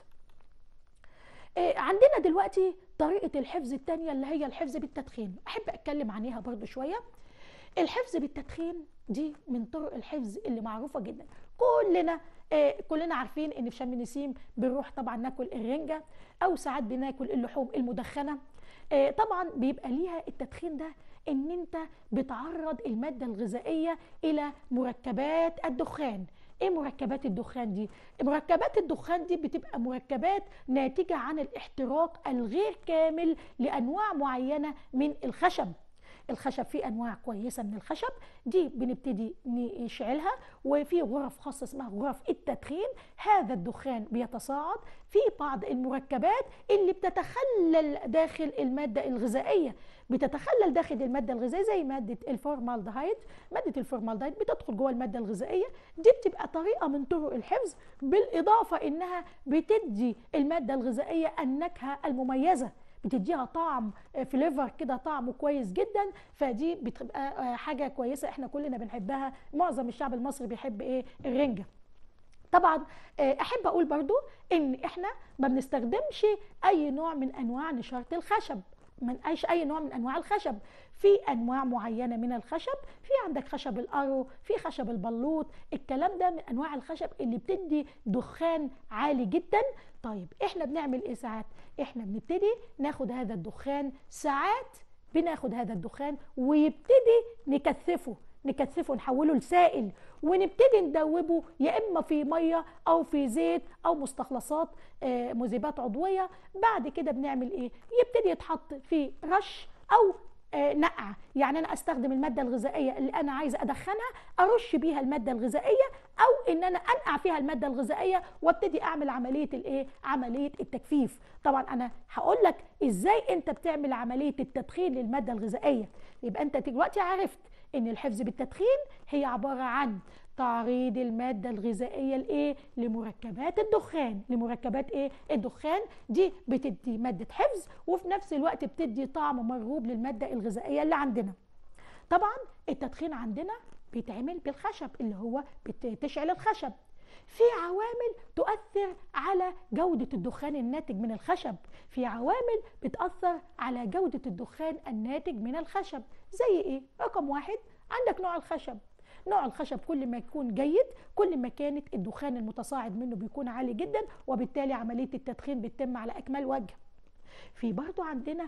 عندنا دلوقتي طريقة الحفظ الثانية اللي هي الحفظ بالتدخين أحب أتكلم عنها برضو شوية الحفظ بالتدخين دي من طرق الحفظ اللي معروفة جدا كلنا آه كلنا عارفين ان في شم النسيم بنروح طبعا ناكل الرنجة او ساعات بناكل اللحوم المدخنة آه طبعا بيبقى ليها التدخين ده ان انت بتعرض المادة الغذائية الى مركبات الدخان ايه مركبات الدخان دي مركبات الدخان دي بتبقى مركبات ناتجة عن الاحتراق الغير كامل لانواع معينة من الخشب الخشب فيه انواع كويسه من الخشب دي بنبتدي نشعلها وفي غرف خاصه اسمها غرف التدخين هذا الدخان بيتصاعد في بعض المركبات اللي بتتخلل داخل الماده الغذائيه بتتخلل داخل الماده الغذائيه زي ماده الفورمالدهيد ماده الفورمالدهيد بتدخل جوه الماده الغذائيه دي بتبقى طريقه من طرق الحفظ بالاضافه انها بتدي الماده الغذائيه النكهه المميزه بتديها طعم فليفر كده طعمه كويس جدا فدي بتبقى حاجه كويسه احنا كلنا بنحبها معظم الشعب المصري بيحب ايه الرنجه طبعا احب اقول برضو ان احنا ما بنستخدمش اي نوع من انواع نشاره الخشب من ايش اي نوع من انواع الخشب في انواع معينه من الخشب في عندك خشب الارو في خشب البلوط الكلام ده من انواع الخشب اللي بتدي دخان عالي جدا طيب احنا بنعمل ايه ساعات احنا بنبتدي ناخد هذا الدخان ساعات بناخد هذا الدخان ويبتدي نكثفه نكثفه نحوله لسائل ونبتدي ندوبه يا اما في ميه او في زيت او مستخلصات آه، مذيبات عضويه بعد كده بنعمل ايه يبتدي يتحط في رش او آه، نقع يعني انا استخدم الماده الغذائيه اللي انا عايزه ادخنها ارش بيها الماده الغذائيه او ان انا انقع فيها الماده الغذائيه وابتدي اعمل عمليه الايه عمليه التجفيف طبعا انا هقول لك ازاي انت بتعمل عمليه التدخين للماده الغذائيه يبقى انت دلوقتي عرفت ان الحفظ بالتدخين هي عباره عن تعريض الماده الغذائيه لايه لمركبات الدخان لمركبات ايه الدخان دي بتدي ماده حفظ وفي نفس الوقت بتدي طعم مرغوب للماده الغذائيه اللي عندنا طبعا التدخين عندنا بيتعمل بالخشب اللي هو بتشعل الخشب في عوامل تؤثر على جودة الدخان الناتج من الخشب في عوامل بتأثر على جودة الدخان الناتج من الخشب زي ايه؟ رقم واحد عندك نوع الخشب نوع الخشب كل ما يكون جيد كل ما كانت الدخان المتصاعد منه بيكون عالي جدا وبالتالي عملية التدخين بتتم على أكمل وجه في برضو عندنا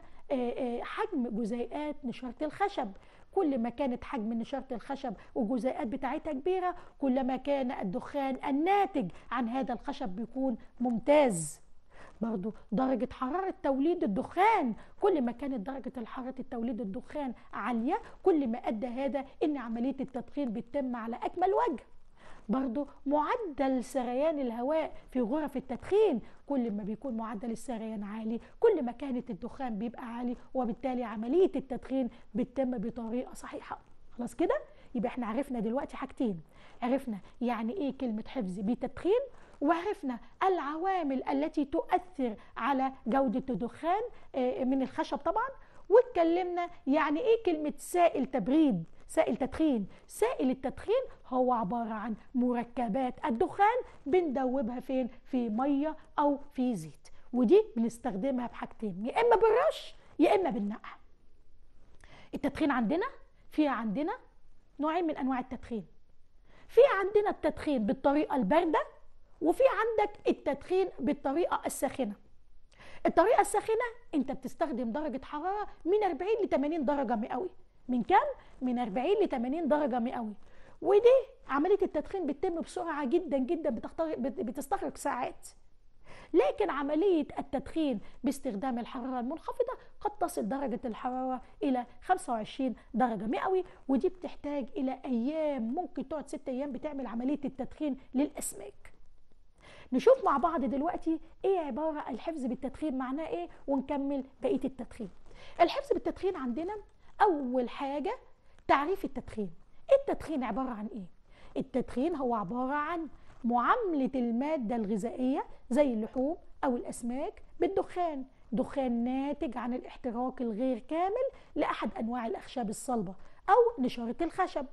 حجم جزيئات نشارة الخشب كل ما كانت حجم نشارة الخشب والجزيئات بتاعتها كبيرة كلما كان الدخان الناتج عن هذا الخشب بيكون ممتاز برضو درجة حرارة توليد الدخان كل ما كانت درجة حرارة التوليد الدخان عالية كل ما أدى هذا إن عملية التدخين بتتم على أكمل وجه برضو معدل سريان الهواء في غرف التدخين كل ما بيكون معدل السريان عالي كل ما كانت الدخان بيبقى عالي وبالتالي عملية التدخين بتتم بطريقة صحيحة خلاص كده يبقى احنا عرفنا دلوقتي حاجتين عرفنا يعني ايه كلمة حفظ بتدخين وعرفنا العوامل التي تؤثر على جودة الدخان من الخشب طبعا واتكلمنا يعني ايه كلمة سائل تبريد سائل تدخين سائل التدخين هو عبارة عن مركبات الدخان بندوبها فين في مية أو في زيت ودي بنستخدمها بحاجتين يا إما بالرش يا إما بالنقع التدخين عندنا في عندنا نوعين من أنواع التدخين في عندنا التدخين بالطريقة الباردة وفي عندك التدخين بالطريقة الساخنة الطريقة الساخنة انت بتستخدم درجة حرارة من 40 ل 80 درجة مئوي من كام؟ من 40 ل 80 درجة مئوي ودي عملية التدخين بتتم بسرعة جدا جدا بتستغرق ساعات لكن عملية التدخين باستخدام الحرارة المنخفضة قد تصل درجة الحرارة إلى 25 درجة مئوي ودي بتحتاج إلى أيام ممكن تقعد 6 أيام بتعمل عملية التدخين للأسماك نشوف مع بعض دلوقتي ايه عباره الحفظ بالتدخين معناه ايه ونكمل بقيه التدخين الحفظ بالتدخين عندنا اول حاجه تعريف التدخين التدخين عباره عن ايه التدخين هو عباره عن معامله الماده الغذائيه زي اللحوم او الاسماك بالدخان دخان ناتج عن الاحتراق الغير كامل لاحد انواع الاخشاب الصلبه او نشاره الخشب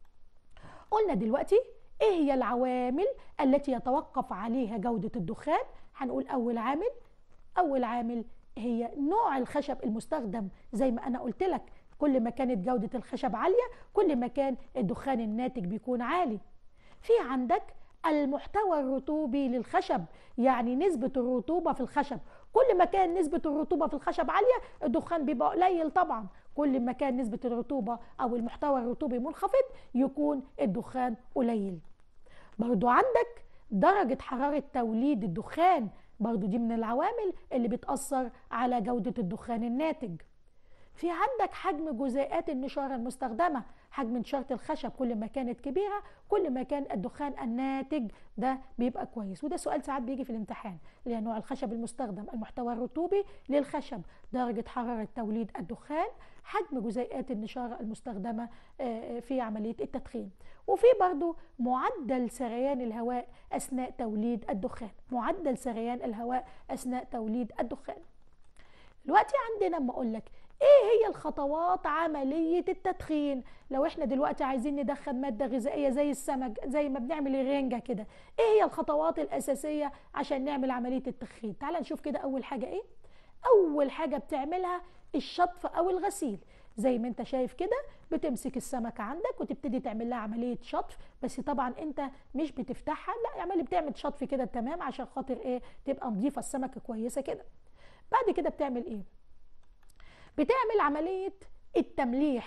قلنا دلوقتي ايه هي العوامل التي يتوقف عليها جودة الدخان هنقول اول عامل اول عامل هي نوع الخشب المستخدم زي ما انا قلت لك كل ما كانت جودة الخشب عالية كل ما كان الدخان الناتج بيكون عالي في عندك المحتوى الرطوبي للخشب يعني نسبة الرطوبة في الخشب كل ما كان نسبة الرطوبة في الخشب عالية الدخان بيبقى قليل طبعا كل ما كان نسبة الرطوبة أو المحتوى الرطوبي منخفض يكون الدخان قليل برضو عندك درجة حرارة توليد الدخان برضو دي من العوامل اللي بتأثر على جودة الدخان الناتج في عندك حجم جزيئات النشارة المستخدمة حجم نشارة الخشب كل ما كانت كبيرة كل ما كان الدخان الناتج ده بيبقى كويس وده سؤال ساعات بيجي في الامتحان اللي هي نوع الخشب المستخدم المحتوى الرطوبي للخشب درجة حرارة توليد الدخان حجم جزيئات النشارة المستخدمة في عملية التدخين وفي برضو معدل سريان الهواء أثناء توليد الدخان معدل سريان الهواء أثناء توليد الدخان دلوقتي عندنا اما اقول لك ايه هي الخطوات عمليه التدخين لو احنا دلوقتي عايزين ندخل ماده غذائيه زي السمك زي ما بنعمل الرنجه كده ايه هي الخطوات الاساسيه عشان نعمل عمليه التدخين تعال نشوف كده اول حاجه ايه اول حاجه بتعملها الشطف او الغسيل زي ما انت شايف كده بتمسك السمكه عندك وتبتدي تعمل لها عمليه شطف بس طبعا انت مش بتفتحها لا اعملي بتعمل شطف كده تمام عشان خاطر ايه تبقى نظيفه السمكه كويسه كده بعد كده بتعمل ايه بتعمل عمليه التمليح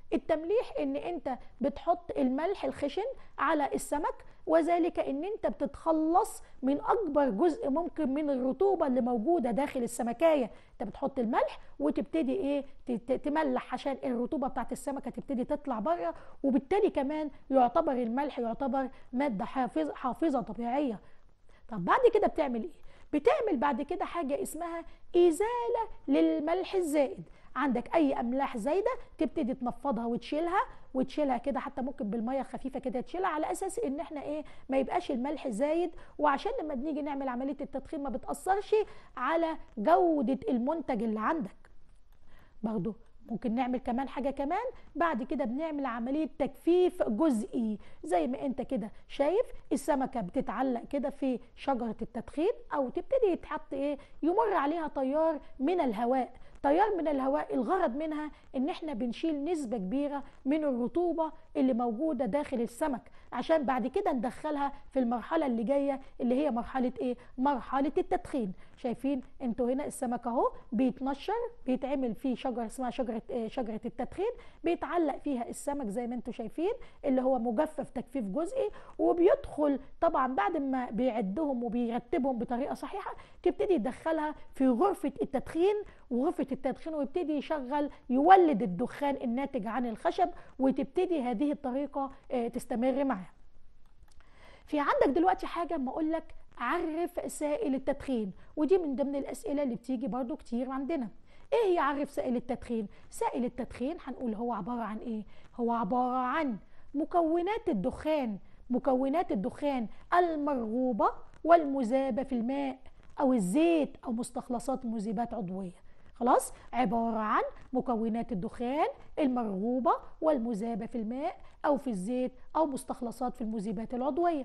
التمليح ان انت بتحط الملح الخشن على السمك وذلك ان انت بتتخلص من اكبر جزء ممكن من الرطوبه اللي موجوده داخل السمكايه انت بتحط الملح وتبتدي ايه تملح عشان الرطوبه بتاعت السمكه تبتدي تطلع بره وبالتالي كمان يعتبر الملح يعتبر ماده حافظه حافظه طبيعيه طب بعد كده بتعمل ايه بتعمل بعد كده حاجه اسمها ازاله للملح الزائد عندك اي املاح زايده تبتدي تنفضها وتشيلها وتشيلها كده حتى ممكن بالميه الخفيفه كده تشيلها على اساس ان احنا ايه ما يبقاش الملح زايد وعشان لما بنيجي نعمل عمليه التدخين ما بتاثرش على جوده المنتج اللي عندك برضه ممكن نعمل كمان حاجة كمان بعد كده بنعمل عملية تجفيف جزئي زي ما انت كده شايف السمكة بتتعلق كده في شجرة التدخين او تبتدي يتحط ايه يمر عليها تيار من الهواء تيار من الهواء الغرض منها ان احنا بنشيل نسبة كبيرة من الرطوبة اللي موجودة داخل السمك عشان بعد كده ندخلها في المرحلة اللي جاية اللي هي مرحلة ايه مرحلة التدخين شايفين انتوا هنا السمك اهو بيتنشر بيتعمل فيه شجرة اسمها شجرة ايه شجرة التدخين بيتعلق فيها السمك زي ما انتوا شايفين اللي هو مجفف تجفيف جزئي وبيدخل طبعا بعد ما بيعدهم وبيرتبهم بطريقة صحيحة تبتدي تدخلها في غرفة التدخين وغرفة التدخين ويبتدي يشغل يولد الدخان الناتج عن الخشب وتبتدي هذه الطريقة تستمر معاه في عندك دلوقتي حاجة ما أقول لك عرف سائل التدخين ودي من ضمن الأسئلة اللي بتيجي برضو كتير عندنا ايه هي عرف سائل التدخين سائل التدخين هنقول هو عبارة عن ايه هو عبارة عن مكونات الدخان مكونات الدخان المرغوبة والمذابة في الماء أو الزيت أو مستخلصات مذيبات عضوية خلاص عبارة عن مكونات الدخان المرغوبة والمذابة في الماء أو في الزيت أو مستخلصات في المذيبات العضوية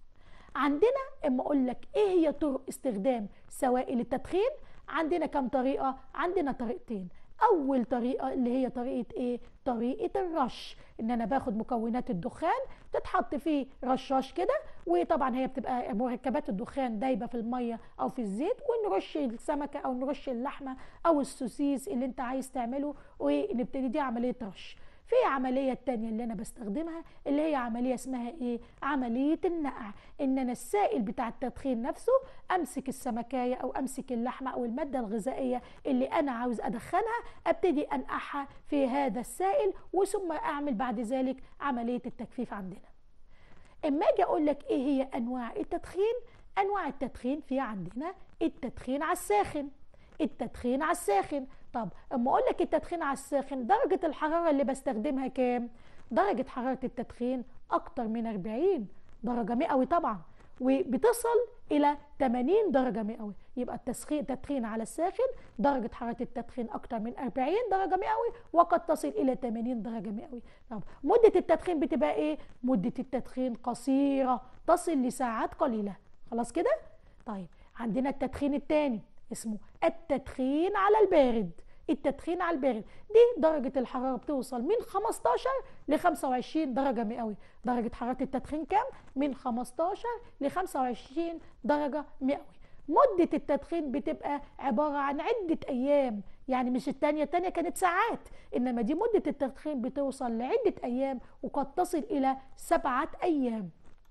عندنا اما اقول لك ايه هي طرق استخدام سوائل التدخين عندنا كم طريقه عندنا طريقتين اول طريقه اللي هي طريقه ايه طريقه الرش ان انا باخد مكونات الدخان تتحط في رشاش كده وطبعا هي بتبقى مركبات الدخان دايبه في الميه او في الزيت ونرش السمكه او نرش اللحمه او السوسيس اللي انت عايز تعمله ونبتدي دي عمليه رش في عملية التانية اللي أنا بستخدمها اللي هي عملية اسمها إيه؟ عملية النقع إن أنا السائل بتاع التدخين نفسه أمسك السمكاية أو أمسك اللحمة أو المادة الغذائية اللي أنا عاوز أدخنها أبتدي أنقعها في هذا السائل وثم أعمل بعد ذلك عملية التجفيف عندنا اما اجي اقول لك ايه هي انواع التدخين انواع التدخين في عندنا التدخين على الساخن التدخين على الساخن طب اما اقول لك التدخين على الساخن درجه الحراره اللي بستخدمها كام درجه حراره التدخين اكتر من 40 درجه مئوي طبعا وبتصل الى 80 درجه مئوي يبقى التسخين التدخين على الساخن درجه حراره التدخين اكتر من 40 درجه مئوي وقد تصل الى 80 درجه مئوي طب مده التدخين بتبقى ايه مده التدخين قصيره تصل لساعات قليله خلاص كده طيب عندنا التدخين الثاني اسمه التدخين على البارد التدخين على البارد دي درجة الحرارة بتوصل من 15 ل 25 درجة مئوية درجة حرارة التدخين كام؟ من 15 ل 25 درجة مئوية مدة التدخين بتبقى عبارة عن عدة أيام يعني مش التانية التانية كانت ساعات إنما دي مدة التدخين بتوصل لعدة أيام وقد تصل إلى سبعة أيام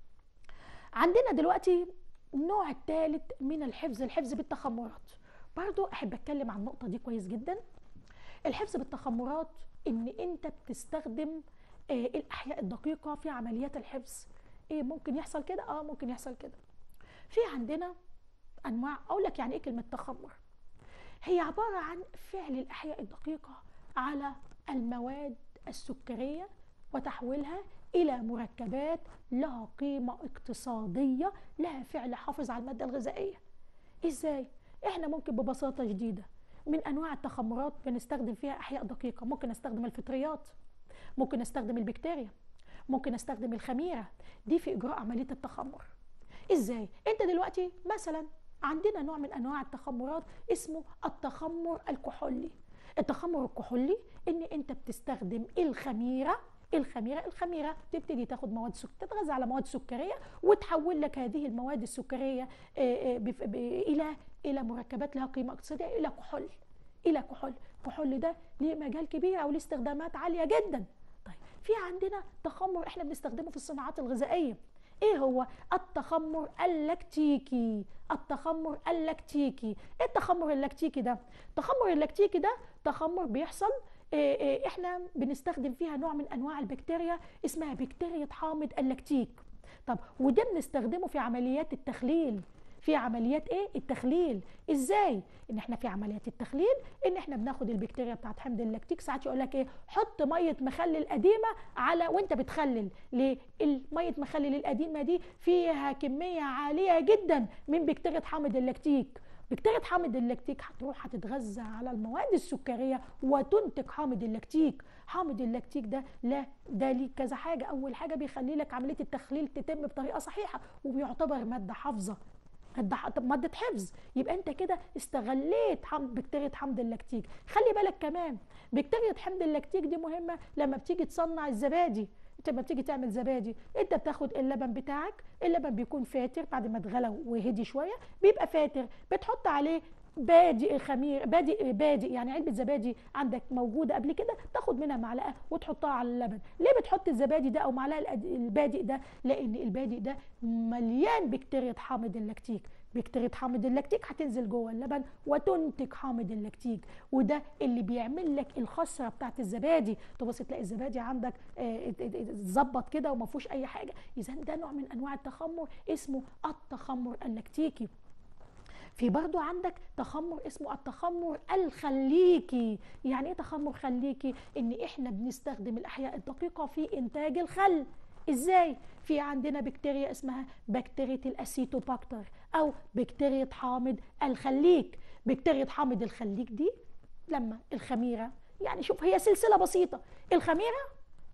عندنا دلوقتي النوع الثالث من الحفظ الحفظ بالتخمرات برضو احب اتكلم عن النقطه دي كويس جدا الحفظ بالتخمرات ان انت بتستخدم آه الاحياء الدقيقه في عمليات الحفظ ايه ممكن يحصل كده اه ممكن يحصل كده في عندنا انواع اقول لك يعني ايه كلمه تخمر هي عباره عن فعل الاحياء الدقيقه على المواد السكريه وتحويلها الى مركبات لها قيمه اقتصاديه لها فعل حافظ على الماده الغذائيه ازاي احنا ممكن ببساطه شديده من انواع التخمرات بنستخدم فيها احياء دقيقه ممكن استخدم الفطريات ممكن استخدم البكتيريا ممكن استخدم الخميره دي في اجراء عمليه التخمر ازاي انت دلوقتي مثلا عندنا نوع من انواع التخمرات اسمه التخمر الكحولي التخمر الكحولي ان انت بتستخدم الخميره الخميره الخميره تبتدي تاخد مواد سك... تتغذى على مواد سكريه وتحول لك هذه المواد السكريه بف... ب... الى الى مركبات لها قيمه اقتصاديه الى كحول الى كحول الكحول ده ليه مجال كبير او ليه استخدامات عاليه جدا في عندنا تخمر احنا بنستخدمه في الصناعات الغذائيه ايه هو التخمر اللاكتيكي التخمر اللاكتيكي ايه التخمر اللاكتيكي ده التخمر اللاكتيكي ده تخمر بيحصل إيه إيه احنا بنستخدم فيها نوع من انواع البكتيريا اسمها بكتيريا حامض اللاكتيك طب وده بنستخدمه في عمليات التخليل في عمليات ايه التخليل ازاي ان احنا في عمليات التخليل ان احنا بناخد البكتيريا بتاعت حمض اللاكتيك ساعات يقول لك ايه حط ميه مخلل قديمه على وانت بتخلل ليه الميه مخلل القديمه دي فيها كميه عاليه جدا من بكتيريا حامض اللاكتيك بكتيريا حامض اللاكتيك هتروح هتتغذى على المواد السكريه وتنتج حامض اللاكتيك حامض اللاكتيك ده لا ده ليه كذا حاجه اول حاجه بيخلي لك عمليه التخليل تتم بطريقه صحيحه وبيعتبر ماده حافظه ماده حفظ يبقى انت كده استغليت حمض بكتيريا حمض اللاكتيك خلي بالك كمان بكتيريا حمض اللاكتيك دي مهمه لما بتيجي تصنع الزبادي انت لما بتيجي تعمل زبادي انت بتاخد اللبن بتاعك اللبن بيكون فاتر بعد ما اتغلى وهدي شويه بيبقى فاتر بتحط عليه بادئ خمير بادئ بادئ يعني علبه زبادي عندك موجوده قبل كده تاخد منها معلقه وتحطها على اللبن ليه بتحط الزبادي ده او معلقه البادئ ده لان البادئ ده مليان بكتيريا حامض اللاكتيك بكتيريا حامض اللاكتيك هتنزل جوه اللبن وتنتج حامض اللاكتيك وده اللي بيعمل لك الخسره بتاعت الزبادي تبص تلاقي الزبادي عندك اتظبط كده وما فيهوش اي حاجه اذا ده نوع من انواع التخمر اسمه التخمر اللاكتيكي في برضو عندك تخمر اسمه التخمر الخليكي يعني ايه تخمر خليكي ان احنا بنستخدم الاحياء الدقيقه في انتاج الخل ازاي في عندنا بكتيريا اسمها بكتيريا الاسيتوباكتر او بكتيريا حامض الخليك بكتيريا حامض الخليك دي لما الخميره يعني شوف هي سلسله بسيطه الخميره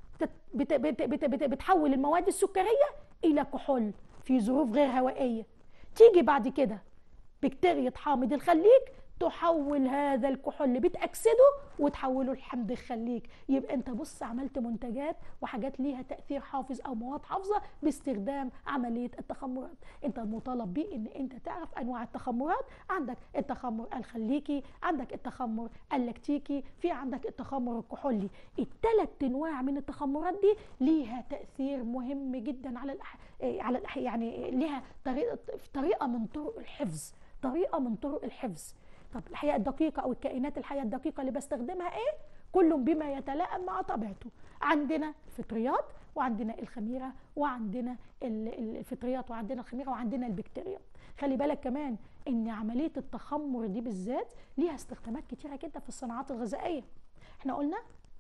بت بت بت بت بتحول المواد السكريه الى كحول في ظروف غير هوائيه تيجي بعد كده بكتيريا حامض الخليك تحول هذا الكحول بتأكسده وتحوله لحمض الخليك يبقى انت بص عملت منتجات وحاجات ليها تأثير حافظ او مواد حافظة باستخدام عملية التخمرات انت المطالب بيه ان انت تعرف انواع التخمرات عندك التخمر الخليكي عندك التخمر اللاكتيكي في عندك التخمر الكحولي الثلاث انواع من التخمرات دي ليها تأثير مهم جدا على الأح... على الأح... يعني ليها طريقة طريقة من طرق الحفظ طريقة من طرق الحفظ طب الحياة الدقيقة أو الكائنات الحية الدقيقة اللي بستخدمها إيه؟ كل بما يتلائم مع طبيعته عندنا الفطريات وعندنا الخميرة وعندنا الفطريات وعندنا الخميرة وعندنا البكتيريا خلي بالك كمان ان عملية التخمر دي بالذات ليها استخدامات كتيرة جدا في الصناعات الغذائية احنا قلنا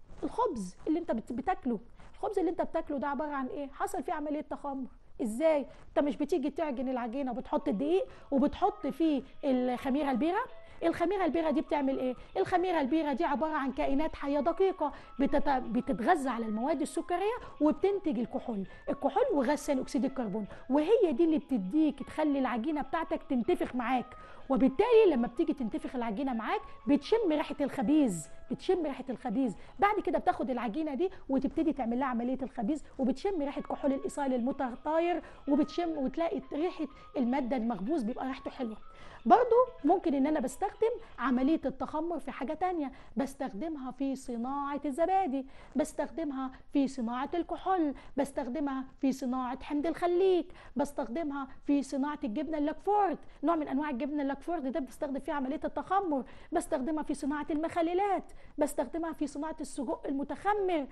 الخبز اللي انت بتاكله الخبز اللي انت بتاكله ده عبارة عن ايه حصل فيه عملية تخمر ازاي انت مش بتيجي تعجن العجينه وبتحط الدقيق وبتحط فيه الخميره البيره الخميره البيره دي بتعمل ايه الخميره البيره دي عباره عن كائنات حيه دقيقه بتت... بتتغذى على المواد السكريه وبتنتج الكحول الكحول وغاز ثاني اكسيد الكربون وهي دي اللي بتديك تخلي العجينه بتاعتك تنتفخ معاك وبالتالي لما بتيجي تنتفخ العجينه معاك بتشم ريحه الخبيز بتشم ريحه الخبيز بعد كده بتاخد العجينه دي وتبتدي تعمل لها عمليه الخبيز وبتشم ريحه كحول الايصال المتطاير وبتشم وتلاقي ريحه الماده المخبوز بيبقى ريحته حلوه برضو ممكن ان انا بستخدم عملية التخمر في حاجة تانية بستخدمها في صناعة الزبادي بستخدمها في صناعة الكحول بستخدمها في صناعة حمض الخليك بستخدمها في صناعة الجبنة اللاكفورد نوع من انواع الجبنة اللاكفورد ده بستخدم فيه عملية التخمر بستخدمها في صناعة المخللات بستخدمها في صناعة السجق المتخمر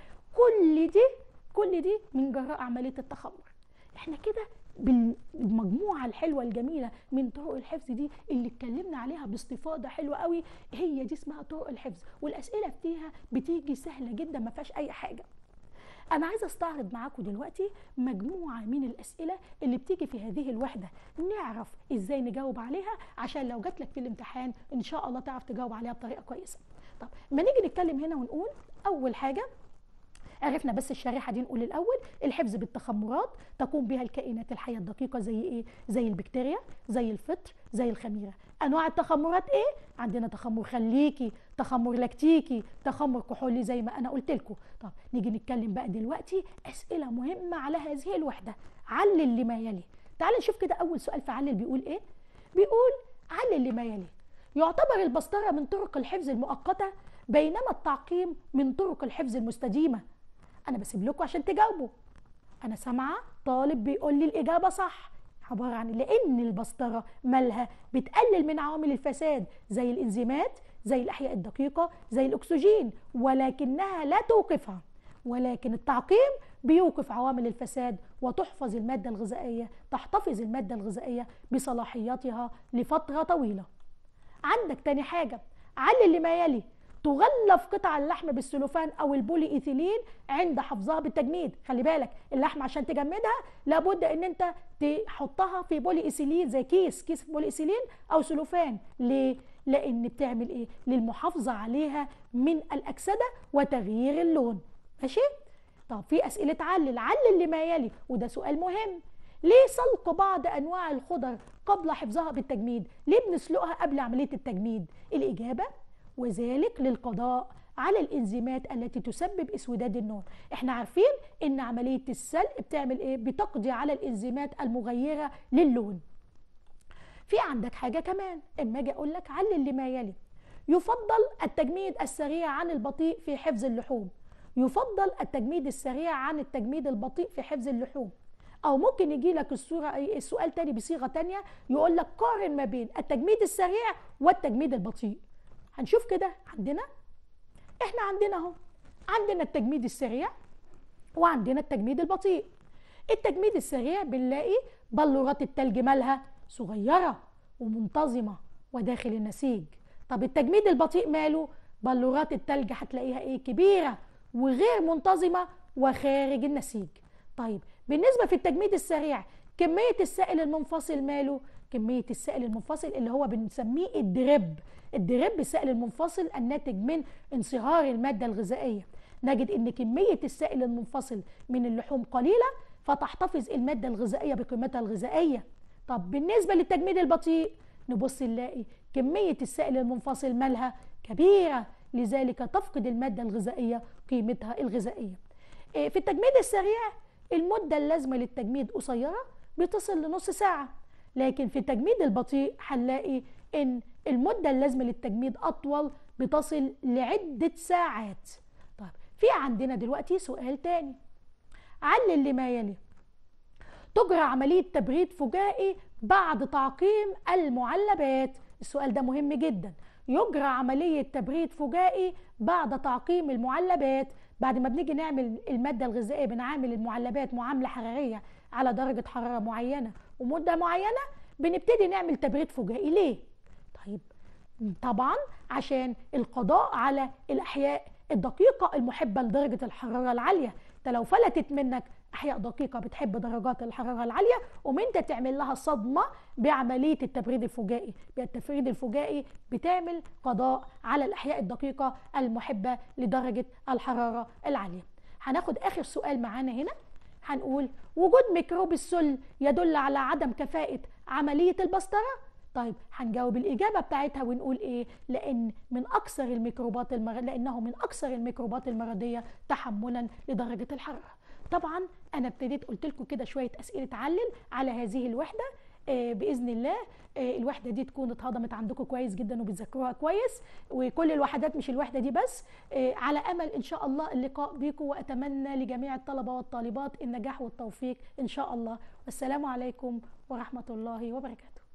كل دي كل دي من جراء عملية التخمر احنا كده بالمجموعه الحلوه الجميله من طرق الحفظ دي اللي اتكلمنا عليها باستفاضه حلوه قوي هي دي اسمها طرق الحفظ والاسئله فيها بتيجي سهله جدا ما فيهاش اي حاجه انا عايزه استعرض معاكم دلوقتي مجموعه من الاسئله اللي بتيجي في هذه الوحده نعرف ازاي نجاوب عليها عشان لو جات لك في الامتحان ان شاء الله تعرف تجاوب عليها بطريقه كويسه طب ما نيجي نتكلم هنا ونقول اول حاجه عرفنا بس الشريحه دي نقول الاول الحفظ بالتخمرات تقوم بها الكائنات الحيه الدقيقه زي ايه زي البكتيريا زي الفطر زي الخميره انواع التخمرات ايه عندنا تخمر خليكي تخمر لاكتيكي تخمر كحولي زي ما انا قلت لكم طب نيجي نتكلم بقى دلوقتي اسئله مهمه على هذه الوحده علل لما يلي تعال نشوف كده اول سؤال في علل بيقول ايه بيقول علل لما يلي يعتبر البسطره من طرق الحفظ المؤقته بينما التعقيم من طرق الحفظ المستديمه انا بسيب لكم عشان تجاوبوا انا سامعه طالب بيقول لي الاجابه صح عباره عن لان البسطره مالها بتقلل من عوامل الفساد زي الانزيمات زي الاحياء الدقيقه زي الاكسجين ولكنها لا توقفها ولكن التعقيم بيوقف عوامل الفساد وتحفظ الماده الغذائيه تحتفظ الماده الغذائيه بصلاحياتها لفتره طويله عندك تاني حاجه علل لما يلي تغلف قطع اللحم بالسلوفان او البولي ايثيلين عند حفظها بالتجميد خلي بالك اللحم عشان تجمدها لابد ان انت تحطها في بولي ايثيلين زي كيس كيس بولي ايثيلين او سلوفان ليه لان بتعمل ايه للمحافظه عليها من الاكسده وتغيير اللون ماشي طب في اسئله علل علل لما يلي وده سؤال مهم ليه سلق بعض انواع الخضر قبل حفظها بالتجميد ليه بنسلقها قبل عمليه التجميد الاجابه وذلك للقضاء على الانزيمات التي تسبب اسوداد النون احنا عارفين ان عمليه السلق بتعمل ايه بتقضي على الانزيمات المغيره للون في عندك حاجه كمان اما اجي اقول لك علل لما يلي يفضل التجميد السريع عن البطيء في حفظ اللحوم يفضل التجميد السريع عن التجميد البطيء في حفظ اللحوم او ممكن يجي لك الصوره السؤال تاني بصيغه تانية يقول لك قارن ما بين التجميد السريع والتجميد البطيء هنشوف كده عندنا احنا عندنا اهو عندنا التجميد السريع وعندنا التجميد البطيء التجميد السريع بنلاقي بلورات التلج مالها صغيره ومنتظمه وداخل النسيج طب التجميد البطيء ماله بلورات التلج هتلاقيها ايه كبيره وغير منتظمه وخارج النسيج طيب بالنسبه في التجميد السريع كميه السائل المنفصل ماله كميه السائل المنفصل اللي هو بنسميه الدريب الدريب السائل المنفصل الناتج من انصهار الماده الغذائيه نجد ان كميه السائل المنفصل من اللحوم قليله فتحتفظ الماده الغذائيه بقيمتها الغذائيه طب بالنسبه للتجميد البطيء نبص نلاقي كميه السائل المنفصل مالها كبيره لذلك تفقد الماده الغذائيه قيمتها الغذائيه في التجميد السريع المده اللازمه للتجميد قصيره بتصل لنص ساعه لكن في التجميد البطيء هنلاقي ان المده اللازمه للتجميد اطول بتصل لعده ساعات طيب في عندنا دلوقتي سؤال تاني علل لما يلي تجرى عمليه تبريد فجائي بعد تعقيم المعلبات السؤال ده مهم جدا يجرى عمليه تبريد فجائي بعد تعقيم المعلبات بعد ما بنيجي نعمل الماده الغذائيه بنعامل المعلبات معامله حراريه على درجه حراره معينه ومده معينه بنبتدي نعمل تبريد فجائي ليه طيب طبعا عشان القضاء على الاحياء الدقيقه المحبه لدرجه الحراره العاليه انت لو فلتت منك احياء دقيقه بتحب درجات الحراره العاليه وانت تعمل لها صدمه بعمليه التبريد الفجائي بالتبريد الفجائي بتعمل قضاء على الاحياء الدقيقه المحبه لدرجه الحراره العاليه هناخد اخر سؤال معانا هنا هنقول وجود ميكروب السل يدل على عدم كفاءه عمليه البسطره طيب هنجاوب الإجابة بتاعتها ونقول إيه؟ لأن من أكثر الميكروبات المر... لأنه من أكثر الميكروبات المرضية تحملا لدرجة الحرارة. طبعا أنا ابتديت قلت لكم كده شوية أسئلة علل على هذه الوحدة آه باذن الله آه الوحده دي تكون اتهضمت عندكم كويس جدا وبتذاكروها كويس وكل الوحدات مش الوحده دي بس آه على امل ان شاء الله اللقاء بكم واتمنى لجميع الطلبه والطالبات النجاح والتوفيق ان شاء الله والسلام عليكم ورحمه الله وبركاته